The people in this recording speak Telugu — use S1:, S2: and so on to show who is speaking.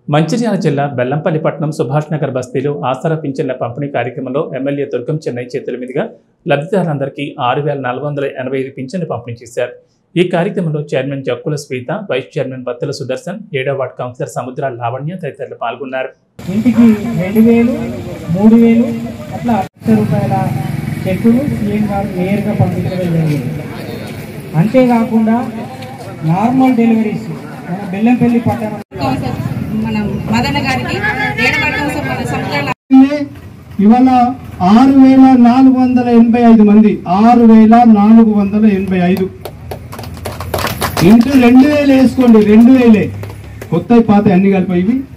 S1: మంచిర్యాల జిల్లా బెల్లంపల్లి పట్టణం సుభాష్ నగర్ బస్తీలో ఆసరా పింఛన్ల పంపిణీ కార్యక్రమంలో ఎమ్మెల్యే దుర్గం చెన్నై చేతుల మీదుగా లబ్ధిదారులందరికీ ఆరు వేల నాలుగు వందల ఎనభై ఐదు పింఛన్లు పంపిణీ చేశారు ఈ కార్యక్రమంలో chairman Jakkula Swetha vice chairman Battala Sudarshan ఏడో వార్డు కౌన్సిలర్ సముద్ర లావణ్య తదితరులు పాల్గొన్నారు
S2: ఇంటికి రెండు వేలు మూడు వేలు అట్లా లక్ష రూపాయల చెక్కులు సీఎం గారు నేరుగా పంపించడం జరిగింది అంతేకాకుండా నార్మల్ డెలివరీస్ మన బెల్లంపల్లి పట్టణం
S3: కౌన్సిలర్ మన మదన గారికి ఏడవ కౌన్సిలర్ మన సముద్రాల
S4: ఇవాళ ఆరు వేల నాలుగు వందల ఎనభై ఐదు మంది ఆరు వేల నాలుగు వందల ఎనభై ఐదు ఇంటూ రెండు వేలు వేసుకోండి రెండు వేలే కొత్త పాత అన్ని కలిపి ఇవి